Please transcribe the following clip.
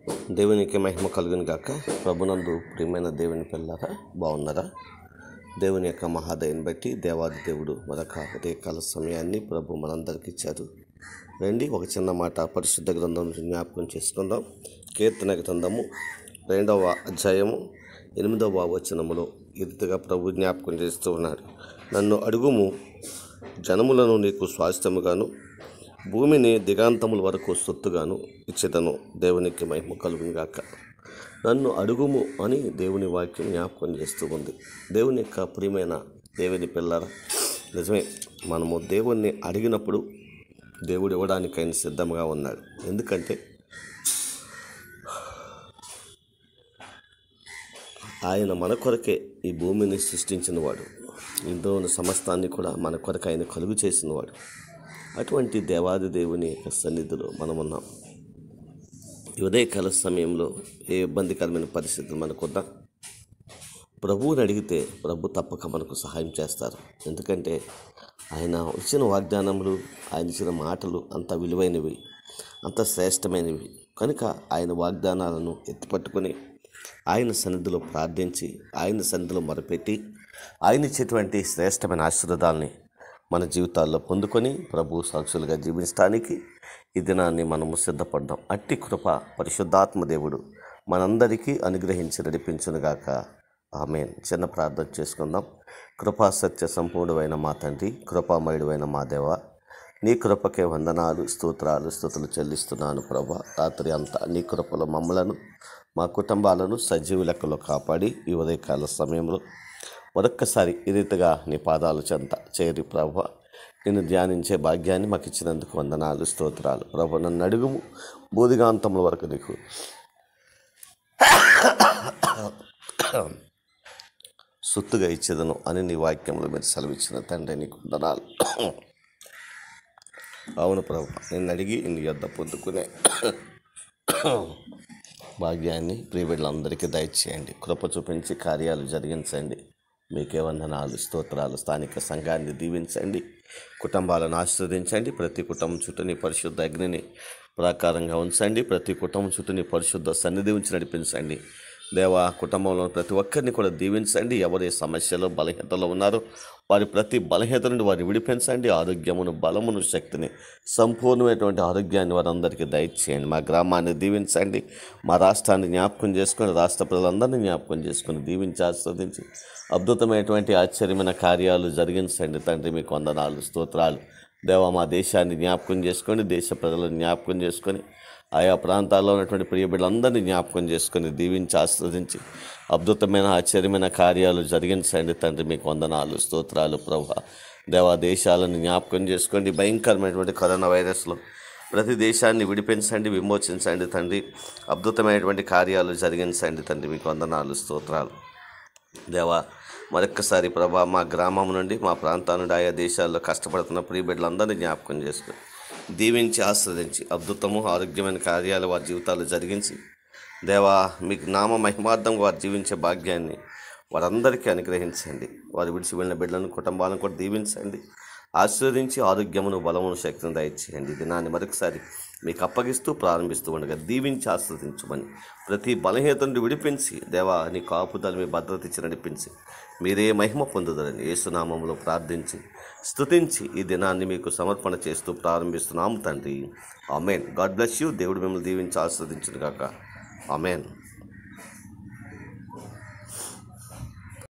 దేవునికి మహిమ కలుగును గాక ప్రభునందు ప్రియమైన దేవుని పిల్లరా బాగున్నారా దేవుని యొక్క మహాదయని బట్టి దేవాది దేవుడు మరొక ఉదయకాల సమయాన్ని ప్రభు మనందరికి ఇచ్చారు రండి ఒక చిన్న మాట పరిశుద్ధ గ్రంథం నుంచి జ్ఞాపకం చేసుకుందాం కీర్తన గ్రంథము రెండవ అధ్యాయము ఎనిమిదవ వచనములో ఈ రీతిగా ప్రభు జ్ఞాపకం చేస్తూ ఉన్నాడు నన్ను అడుగుము జనములను నీకు స్వాస్థ్యముగాను భూమిని దిగాంతముల వరకు సొత్తుగాను ఇచ్చేదను దేవునికి మహిమ కలుగునుగాక నన్ను అడుగుము అని దేవుని వాక్యం జ్ఞాపకం చేస్తూ ఉంది దేవుని యొక్క ప్రియమైన దేవుని పిల్లర నిజమే మనము దేవుణ్ణి అడిగినప్పుడు దేవుడు ఇవ్వడానికి ఆయన సిద్ధంగా ఉన్నాడు ఎందుకంటే ఆయన మన కొరకే ఈ భూమిని సృష్టించినవాడు ఇందులో ఉన్న సమస్తాన్ని కూడా మన కొరకు ఆయన కలుగు చేసినవాడు అటువంటి దేవాది దేవుని యొక్క సన్నిధిలో మనం ఉన్నాం ఈ ఉదయకాల సమయంలో ఏ ఇబ్బందికరమైన పరిస్థితులు మనకున్నా ప్రభువుని అడిగితే ప్రభు తప్పక మనకు సహాయం చేస్తారు ఎందుకంటే ఆయన ఇచ్చిన వాగ్దానములు ఆయన ఇచ్చిన మాటలు అంత విలువైనవి అంత శ్రేష్టమైనవి కనుక ఆయన వాగ్దానాలను ఎత్తిపట్టుకొని ఆయన సన్నిధిలో ప్రార్థించి ఆయన సన్నిధిలో మొరపెట్టి ఆయన ఇచ్చేటువంటి శ్రేష్టమైన ఆశీర్వాదాలని మన జీవితాల్లో పొందుకొని ప్రభు సాక్షులుగా జీవించడానికి ఈ దినాన్ని మనము సిద్ధపడ్డాం అట్టి కృప పరిశుద్ధాత్మ దేవుడు మనందరికీ అనుగ్రహించి నడిపించునుగాక ఆమె చిన్న ప్రార్థన చేసుకుందాం కృపా సత్య సంపూర్ణమైన మా తండ్రి కృపామయుడమైన మా దేవ నీ కృపకే వందనాలు స్తోత్రాలు స్థుతులు చెల్లిస్తున్నాను ప్రభా రాత్రి అంతా నీ కృపలో మమ్మలను మా కుటుంబాలను సజీవ లెక్కలో కాపాడి ఈ ఉదయకాల సమయంలో మరొక్కసారి ఈ రీతిగా నీ పాదాలు చెంత చేరి ప్రభు నిన్ను ధ్యానించే భాగ్యాన్ని మాకు ఇచ్చినందుకు వందనాలు స్తోత్రాలు ప్రభు నన్ను అడుగుము బోధిగాంతముల వరకు నీకు సొత్తుగా ఇచ్చేదను అని నీ వాక్యంలో మీరు సెలవిచ్చిన తండ్రి నీకు వందనాలు అవును ప్రభు నిన్ను అడిగి నీ యొద్ద పొందుకునే భాగ్యాన్ని ప్రియబిడ్డలందరికీ దయచేయండి కృప చూపించి కార్యాలు జరిగించండి మీకే వందనాలు స్తోత్రాలు స్థానిక సంఘాన్ని దీవించండి కుటుంబాలను ఆశీర్వదించండి ప్రతి కుటుంబం చుట్టూ నీ పరిశుద్ధ అగ్నిని ప్రాకారంగా ఉంచండి ప్రతి కుటుంబం చుట్టూ నీ పరిశుద్ధ సన్నిధి ఉంచి నడిపించండి దేవా కుటుంబంలో ప్రతి ఒక్కరిని కూడా దీవించండి ఎవరి సమస్యలో బలహీనతలో ఉన్నారో వారి ప్రతి బలహీనత నుండి వారిని విడిపించండి ఆరోగ్యమును బలమును శక్తిని సంపూర్ణమైనటువంటి ఆరోగ్యాన్ని వారందరికీ దయచేయండి మా గ్రామాన్ని దీవించండి మా రాష్ట్రాన్ని జ్ఞాపకం చేసుకొని రాష్ట్ర ప్రజలందరినీ జ్ఞాపకం చేసుకొని దీవించి ఆస్వాదించి అద్భుతమైనటువంటి ఆశ్చర్యమైన కార్యాలు జరిగించండి తండ్రి మీకు వందనాలు స్తోత్రాలు దేవా మా దేశాన్ని జ్ఞాపకం చేసుకొని దేశ ప్రజలను జ్ఞాపకం చేసుకొని ఆయా ప్రాంతాల్లో ఉన్నటువంటి ప్రియ బిడ్డలందరినీ జ్ఞాపకం చేసుకొని దీవించి ఆస్వాదించి అద్భుతమైన ఆశ్చర్యమైన కార్యాలు జరిగించండి తండ్రి మీకు వందనాలు స్తోత్రాలు ప్రభా దేవా దేశాలను జ్ఞాపకం చేసుకోండి భయంకరమైనటువంటి కరోనా వైరస్లో ప్రతి దేశాన్ని విడిపించండి విమోచించండి తండ్రి అద్భుతమైనటువంటి కార్యాలు జరిగించండి తండ్రి మీకు వందనాలు స్తోత్రాలు దేవా మరొక్కసారి ప్రభా మా గ్రామం నుండి మా ప్రాంతం నుండి ఆయా దేశాల్లో కష్టపడుతున్న ప్రియ బిడ్డలందరినీ జ్ఞాపకం చేసుకుని దీవించి ఆస్వాదించి అద్భుతము ఆరోగ్యమైన కార్యాలు వారి జీవితాలు జరిగించి దేవా మీకు నామ మహిమార్థం వారు జీవించే భాగ్యాన్ని వారందరికీ అనుగ్రహించండి వారు విడిచి వెళ్ళిన బిడ్డలను కుటుంబాలను కూడా దీవించండి ఆశీర్వదించి ఆరోగ్యమును బలమును శక్తిని దయచేయండి దినాన్ని మరొకసారి మీకు అప్పగిస్తూ ప్రారంభిస్తూ ఉండగా దీవించి ఆస్వాదించమని ప్రతి బలహీనత నుండి విడిపించి దేవా నీ కాపుదల మీ భద్రత ఇచ్చి నడిపించి మీరే మహిమ పొందుదరని యేసునామంలో ప్రార్థించి స్తుతించి ఈ దినాన్ని మీకు సమర్పణ చేస్తూ ప్రారంభిస్తున్నాము తండ్రి ఆమెన్ గాడ్ బ్లెస్ యూ దేవుడు మిమ్మల్ని దీవించి ఆస్వాదించును గాక ఆమెన్